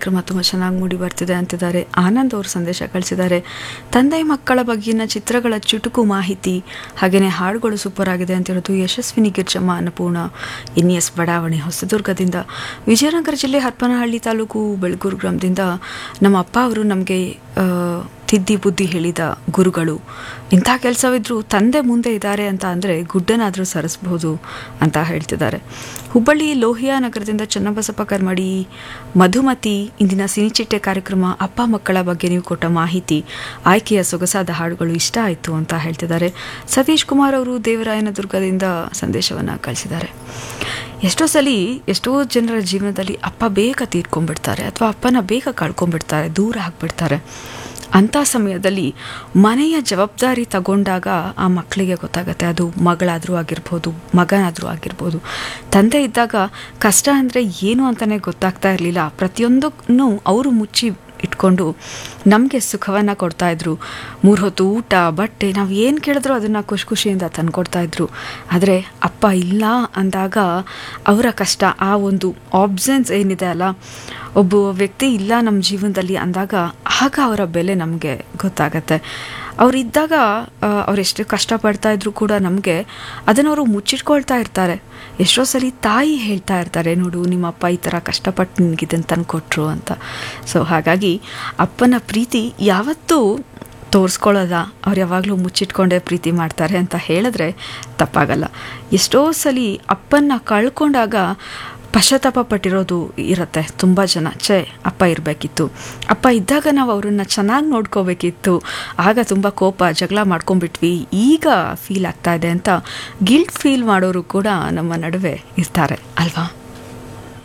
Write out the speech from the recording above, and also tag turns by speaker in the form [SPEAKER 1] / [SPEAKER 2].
[SPEAKER 1] ಕಾರ್ಯಕ್ರಮ ತುಂಬ ಚೆನ್ನಾಗಿ ಮೂಡಿ ಬರ್ತಿದೆ ಅಂತಿದ್ದಾರೆ ಆನಂದ್ ಅವರು ಸಂದೇಶ ಕಳಿಸಿದ್ದಾರೆ ತಂದೆ ಮಕ್ಕಳ ಬಗ್ಗಿನ ಚಿತ್ರಗಳ ಚುಟುಕು ಮಾಹಿತಿ ಹಾಗೆಯೇ ಹಾಡುಗಳು ಸೂಪರ್ ಆಗಿದೆ ಅಂತಿರೋದು ಯಶಸ್ವಿನಿ ಗಿರ್ಜಮ್ಮ ಅನ್ನಪೂರ್ಣ ಎನ್ ಎಸ್ ಬಡಾವಣೆ ಹೊಸದುರ್ಗದಿಂದ ವಿಜಯನಗರ ಜಿಲ್ಲೆ ಹರಪನಹಳ್ಳಿ ತಾಲೂಕು ಬೆಳಗೂರು ಗ್ರಾಮದಿಂದ ನಮ್ಮ ಅಪ್ಪ ಅವರು ನಮಗೆ ತಿದ್ದಿ ಬುದ್ಧಿ ಹೇಳಿದ ಗುರುಗಳು ಇಂಥ ಕೆಲಸವಿದ್ರೂ ತಂದೆ ಮುಂದೆ ಇದ್ದಾರೆ ಅಂತ ಅಂದರೆ ಗುಡ್ಡನಾದರೂ ಸರಿಸ್ಬೋದು ಅಂತ ಹೇಳ್ತಿದ್ದಾರೆ ಹುಬ್ಬಳ್ಳಿ ಲೋಹಿಯಾ ನಗರದಿಂದ ಚನ್ನಬಸಪ್ಪ ಕರ್ಮಡಿ ಮಧುಮತಿ ಇಂದಿನ ಸಿನಿಚಿಟ್ಟೆ ಕಾರ್ಯಕ್ರಮ ಅಪ್ಪ ಮಕ್ಕಳ ಬಗ್ಗೆ ನೀವು ಕೊಟ್ಟ ಮಾಹಿತಿ ಆಯ್ಕೆಯ ಸೊಗಸಾದ ಹಾಡುಗಳು ಇಷ್ಟ ಆಯಿತು ಅಂತ ಹೇಳ್ತಿದ್ದಾರೆ ಸತೀಶ್ ಕುಮಾರ್ ಅವರು ದೇವರಾಯನದುರ್ಗದಿಂದ ಸಂದೇಶವನ್ನು ಕಳಿಸಿದ್ದಾರೆ ಎಷ್ಟೋ ಸಲ ಎಷ್ಟೋ ಜನರ ಜೀವನದಲ್ಲಿ ಅಪ್ಪ ಬೇಗ ತೀರ್ಕೊಂಡ್ಬಿಡ್ತಾರೆ ಅಥವಾ ಅಪ್ಪನ ಬೇಗ ಕಳ್ಕೊಂಡ್ಬಿಡ್ತಾರೆ ದೂರ ಆಗಿಬಿಡ್ತಾರೆ ಅಂಥ ಸಮಯದಲ್ಲಿ ಮನೆಯ ಜವಾಬ್ದಾರಿ ತಗೊಂಡಾಗ ಆ ಮಕ್ಕಳಿಗೆ ಗೊತ್ತಾಗುತ್ತೆ ಅದು ಮಗಳಾದರೂ ಆಗಿರ್ಬೋದು ಮಗನಾದರೂ ಆಗಿರ್ಬೋದು ತಂದೆ ಇದ್ದಾಗ ಕಷ್ಟ ಅಂದರೆ ಏನು ಅಂತಲೇ ಗೊತ್ತಾಗ್ತಾ ಇರಲಿಲ್ಲ ಪ್ರತಿಯೊಂದನ್ನು ಅವರು ಮುಚ್ಚಿ ಇಟ್ಕೊಂಡು ನಮಗೆ ಸುಖವನ್ನು ಕೊಡ್ತಾಯಿದ್ರು ಮೂರು ಹೊತ್ತು ಊಟ ಬಟ್ಟೆ ನಾವು ಏನು ಕೇಳಿದ್ರೂ ಅದನ್ನು ಖುಷಿ ಖುಷಿಯಿಂದ ತಂದುಕೊಡ್ತಾಯಿದ್ರು ಆದರೆ ಅಪ್ಪ ಇಲ್ಲ ಅಂದಾಗ ಅವರ ಕಷ್ಟ ಆ ಒಂದು ಆಬ್ಸೆನ್ಸ್ ಏನಿದೆ ಅಲ್ಲ ಒಬ್ಬ ವ್ಯಕ್ತಿ ಇಲ್ಲ ನಮ್ಮ ಜೀವನದಲ್ಲಿ ಅಂದಾಗ ಆಗ ಅವರ ಬೆಲೆ ನಮಗೆ ಗೊತ್ತಾಗತ್ತೆ ಅವರಿದ್ದಾಗ ಅವರೆಷ್ಟು ಕಷ್ಟಪಡ್ತಾ ಇದ್ರು ಕೂಡ ನಮಗೆ ಅದನ್ನು ಅವರು ಮುಚ್ಚಿಟ್ಕೊಳ್ತಾ ಇರ್ತಾರೆ ಎಷ್ಟೋ ಸಲ ತಾಯಿ ಹೇಳ್ತಾ ಇರ್ತಾರೆ ನೋಡು ನಿಮ್ಮಪ್ಪ ಈ ಥರ ಕಷ್ಟಪಟ್ಟು ನಿನಗಿದನ್ನು ತಂದು ಕೊಟ್ಟರು ಅಂತ ಸೊ ಹಾಗಾಗಿ ಅಪ್ಪನ ಪ್ರೀತಿ ಯಾವತ್ತೂ ತೋರಿಸ್ಕೊಳ್ಳೋದ ಅವ್ರು ಯಾವಾಗಲೂ ಮುಚ್ಚಿಟ್ಕೊಂಡೇ ಪ್ರೀತಿ ಮಾಡ್ತಾರೆ ಅಂತ ಹೇಳಿದ್ರೆ ತಪ್ಪಾಗಲ್ಲ ಎಷ್ಟೋ ಸಲ ಅಪ್ಪನ್ನ ಕಳ್ಕೊಂಡಾಗ ಪಶ್ಚಾತ್ತಾಪ ಪಟ್ಟಿರೋದು ಇರುತ್ತೆ ತುಂಬ ಜನ ಛೇ ಅಪ್ಪ ಇರಬೇಕಿತ್ತು ಅಪ್ಪ ಇದ್ದಾಗ ನಾವು ಅವ್ರನ್ನ ಚೆನ್ನಾಗಿ ನೋಡ್ಕೋಬೇಕಿತ್ತು ಆಗ ತುಂಬ ಕೋಪ ಜಗಳ ಮಾಡ್ಕೊಂಡ್ಬಿಟ್ವಿ ಈಗ ಫೀಲ್ ಆಗ್ತಾ ಇದೆ ಅಂತ ಗಿಲ್ಟ್ ಫೀಲ್ ಮಾಡೋರು ಕೂಡ ನಮ್ಮ ನಡುವೆ ಇರ್ತಾರೆ ಅಲ್ವಾ